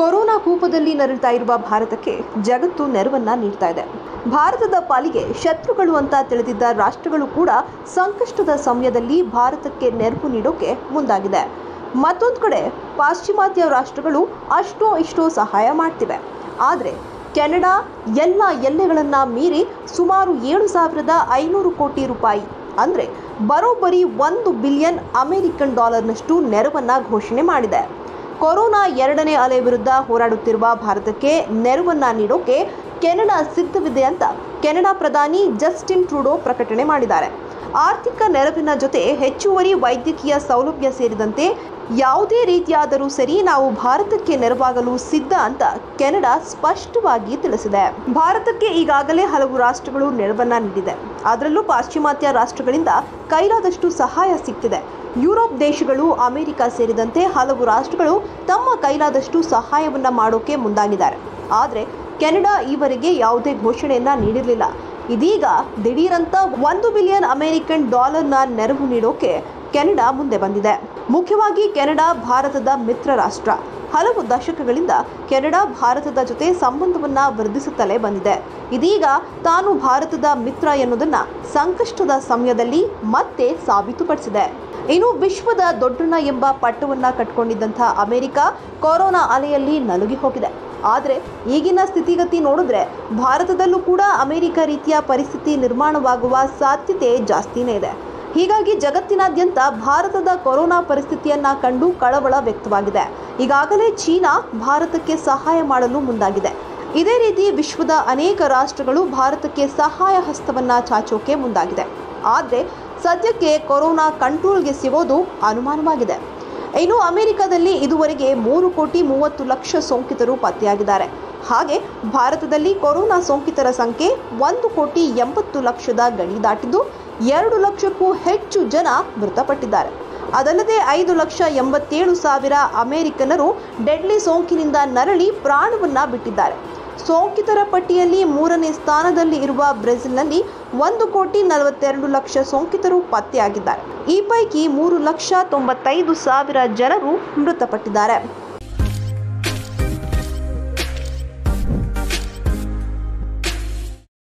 corona ಕೂಪದಲ್ಲಿ ನರಳ್ತಾ ಇರುವ ಭಾರತಕ್ಕೆ ಜಗತ್ತು ನೆರವನ್ನ ನೀಡ್ತಾ ಇದೆ ಭಾರತದ ಪಾಲಿಗೆ ಶತ್ರುಗಳು ಅಂತ ತಿಳಿದಿದ್ದ ರಾಷ್ಟ್ರಗಳು ಕೂಡ ಸಂಕಷ್ಟದ ಸಮಯದಲ್ಲಿ ಭಾರತಕ್ಕೆ ನೆರವು ನೀಡೋಕೆ ಮುಂದಾಗಿದೆ ಮತ್ತೊಂದು ಕಡೆ ಪಾಶ್ಚಿಮಾತ್ಯ ರಾಷ್ಟ್ರಗಳು ಅಷ್ಟೋ ಇಷ್ಟೋ ಸಹಾಯ ಮಾಡ್ತಿವೆ ಆದರೆ ಕೆನಡಾ ಎಲ್ಲ ಎಲ್ಲೆಗಳನ್ನು ಮೀರಿ ಸುಮಾರು ಏಳು ಸಾವಿರದ ಐನೂರು ಕೋಟಿ ರೂಪಾಯಿ ಅಂದರೆ ಬರೋಬ್ಬರಿ ಒಂದು ಬಿಲಿಯನ್ ಅಮೆರಿಕನ್ ಡಾಲರ್ನಷ್ಟು ನೆರವನ್ನು ಘೋಷಣೆ ಮಾಡಿದೆ ಕೊರೋನಾ ಎರಡನೇ ಅಲೆ ವಿರುದ್ಧ ಹೋರಾಡುತ್ತಿರುವ ಭಾರತಕ್ಕೆ ನೆರವನ್ನ ನೀಡೋಕೆ ಕೆನಡಾ ಸಿದ್ಧವಿದೆ ಅಂತ ಕೆನಡಾ ಪ್ರಧಾನಿ ಜಸ್ಟಿನ್ ಟ್ರೂಡೋ ಪ್ರಕಟಣೆ ಮಾಡಿದ್ದಾರೆ ಆರ್ಥಿಕ ನೆರವಿನ ಜೊತೆ ಹೆಚ್ಚುವರಿ ವೈದ್ಯಕೀಯ ಸೌಲಭ್ಯ ಸೇರಿದಂತೆ ಯಾವುದೇ ರೀತಿಯಾದರೂ ಸರಿ ನಾವು ಭಾರತಕ್ಕೆ ನೆರವಾಗಲು ಸಿದ್ಧ ಅಂತ ಕೆನಡಾ ಸ್ಪಷ್ಟವಾಗಿ ತಿಳಿಸಿದೆ ಭಾರತಕ್ಕೆ ಈಗಾಗಲೇ ಹಲವು ರಾಷ್ಟ್ರಗಳು ನೆರವನ್ನ ನೀಡಿದೆ ಅದರಲ್ಲೂ ಪಾಶ್ಚಿಮಾತ್ಯ ರಾಷ್ಟ್ರಗಳಿಂದ ಕೈಲಾದಷ್ಟು ಸಹಾಯ ಸಿಗ್ತಿದೆ ಯುರೋಪ್ ದೇಶಗಳು ಅಮೆರಿಕ ಸೇರಿದಂತೆ ಹಲವು ರಾಷ್ಟ್ರಗಳು ತಮ್ಮ ಕೈಲಾದಷ್ಟು ಸಹಾಯವನ್ನ ಮಾಡೋಕೆ ಮುಂದಾಗಿದ್ದಾರೆ ಆದರೆ ಕೆನಡಾ ಈವರೆಗೆ ಯಾವುದೇ ಘೋಷಣೆಯನ್ನ ನೀಡಿರಲಿಲ್ಲ ಇದೀಗ ದಿಢೀರಂತ ಒಂದು ಬಿಲಿಯನ್ ಅಮೆರಿಕನ್ ಡಾಲರ್ನ ನೆರವು ನೀಡೋಕೆ ಕೆನಡಾ ಮುಂದೆ ಬಂದಿದೆ ಮುಖ್ಯವಾಗಿ ಕೆನಡಾ ಭಾರತದ ಮಿತ್ರ ರಾಷ್ಟ್ರ ಹಲವು ದಶಕಗಳಿಂದ ಕೆನಡಾ ಭಾರತದ ಜೊತೆ ಸಂಬಂಧವನ್ನ ವೃದ್ಧಿಸುತ್ತಲೇ ಬಂದಿದೆ ಇದೀಗ ತಾನು ಭಾರತದ ಮಿತ್ರ ಎನ್ನುವುದನ್ನ ಸಂಕಷ್ಟದ ಸಮಯದಲ್ಲಿ ಮತ್ತೆ ಸಾಬೀತುಪಡಿಸಿದೆ ಇನ್ನು ವಿಶ್ವದ ದೊಡ್ಡಣ್ಣ ಎಂಬ ಪಟ್ಟವನ್ನ ಕಟ್ಕೊಂಡಿದ್ದಂಥ ಅಮೆರಿಕ ಕೊರೋನಾ ಅಲೆಯಲ್ಲಿ ನಲುಗಿ ಹೋಗಿದೆ ಆದರೆ ಈಗಿನ ಸ್ಥಿತಿಗತಿ ನೋಡಿದ್ರೆ ಭಾರತದಲ್ಲೂ ಕೂಡ ಅಮೆರಿಕ ರೀತಿಯ ಪರಿಸ್ಥಿತಿ ನಿರ್ಮಾಣವಾಗುವ ಸಾಧ್ಯತೆ ಜಾಸ್ತಿನೇ ಇದೆ ಹೀಗಾಗಿ ಜಗತ್ತಿನಾದ್ಯಂತ ಭಾರತದ ಕೊರೋನಾ ಪರಿಸ್ಥಿತಿಯನ್ನ ಕಂಡು ಕಳವಳ ವ್ಯಕ್ತವಾಗಿದೆ ಈಗಾಗಲೇ ಚೀನಾ ಭಾರತಕ್ಕೆ ಸಹಾಯ ಮಾಡಲು ಮುಂದಾಗಿದೆ ಇದೇ ರೀತಿ ವಿಶ್ವದ ಅನೇಕ ರಾಷ್ಟ್ರಗಳು ಭಾರತಕ್ಕೆ ಸಹಾಯ ಹಸ್ತವನ್ನ ಚಾಚೋಕೆ ಮುಂದಾಗಿದೆ ಆದರೆ ಸದ್ಯಕ್ಕೆ ಕೊರೋನಾ ಕಂಟ್ರೋಲ್ಗೆ ಸಿಗೋದು ಅನುಮಾನವಾಗಿದೆ ಇನ್ನು ಅಮೆರಿಕದಲ್ಲಿ ಇದುವರೆಗೆ ಮೂರು ಕೋಟಿ ಮೂವತ್ತು ಲಕ್ಷ ಸೋಂಕಿತರು ಪತ್ತೆಯಾಗಿದ್ದಾರೆ ಹಾಗೆ ಭಾರತದಲ್ಲಿ ಕೊರೋನಾ ಸೋಂಕಿತರ ಸಂಖ್ಯೆ ಒಂದು ಕೋಟಿ ಎಂಬತ್ತು ಲಕ್ಷದ ಗಡಿ ದಾಟಿದ್ದು ಎರಡು ಲಕ್ಷಕ್ಕೂ ಹೆಚ್ಚು ಜನ ಮೃತಪಟ್ಟಿದ್ದಾರೆ ಅದಲ್ಲದೆ ಐದು ಲಕ್ಷ ಎಂಬತ್ತೇಳು ಸಾವಿರ ಅಮೆರಿಕನರು ಡೆಡ್ಲಿ ಸೋಂಕಿನಿಂದ ನರಳಿ ಪ್ರಾಣವನ್ನ ಬಿಟ್ಟಿದ್ದಾರೆ ಸೋಂಕಿತರ ಪಟ್ಟಿಯಲ್ಲಿ ಮೂರನೇ ಸ್ಥಾನದಲ್ಲಿ ಇರುವ ಬ್ರೆಜಿಲ್ನಲ್ಲಿ ಒಂದು ಕೋಟಿ ನಲವತ್ತೆರಡು ಲಕ್ಷ ಸೋಂಕಿತರು ಪತ್ತೆಯಾಗಿದ್ದಾರೆ ಈ ಪೈಕಿ ಮೂರು ಲಕ್ಷ ತೊಂಬತ್ತೈದು ಸಾವಿರ ಜನರು ಮೃತಪಟ್ಟಿದ್ದಾರೆ